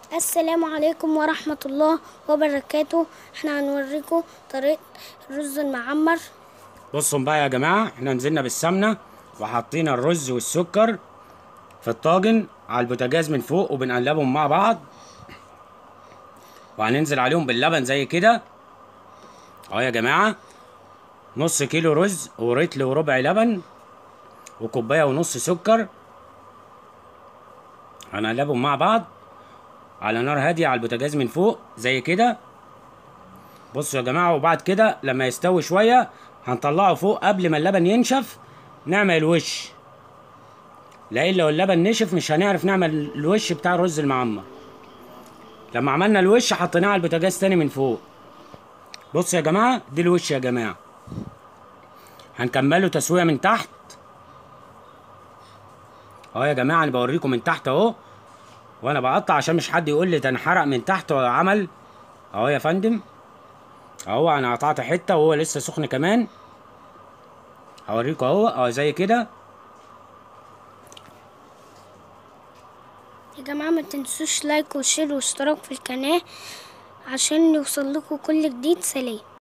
السلام عليكم ورحمة الله وبركاته احنا هنوريكم طريقة الرز المعمر بصوا بقى يا جماعة احنا نزلنا بالسمنة وحاطين الرز والسكر في الطاجن على البوتاجاز من فوق وبنقلبهم مع بعض وهننزل عليهم باللبن زي كده اهو يا جماعة نص كيلو رز ورتل وربع لبن وكوباية ونص سكر هنقلبهم مع بعض على نار هادية على البوتاجاز من فوق زي كده بصوا يا جماعة وبعد كده لما يستوي شوية هنطلعه فوق قبل ما اللبن ينشف نعمل الوش لان لو اللبن نشف مش هنعرف نعمل الوش بتاع الرز المعمر لما عملنا الوش حطيناه على البوتاجاز تاني من فوق بصوا يا جماعة دي الوش يا جماعة هنكمله تسوية من تحت اهو يا جماعة انا بوريكم من تحت اهو وانا بقطع عشان مش حد يقول لي ده انحرق من تحت وعمل اهو يا فندم اهو انا قطعت حته وهو لسه سخن كمان هوريكم اهو اهو زي كده يا جماعة ما تنسوش لايك وشير واشتراك في القناة عشان يوصل لكم كل جديد سلام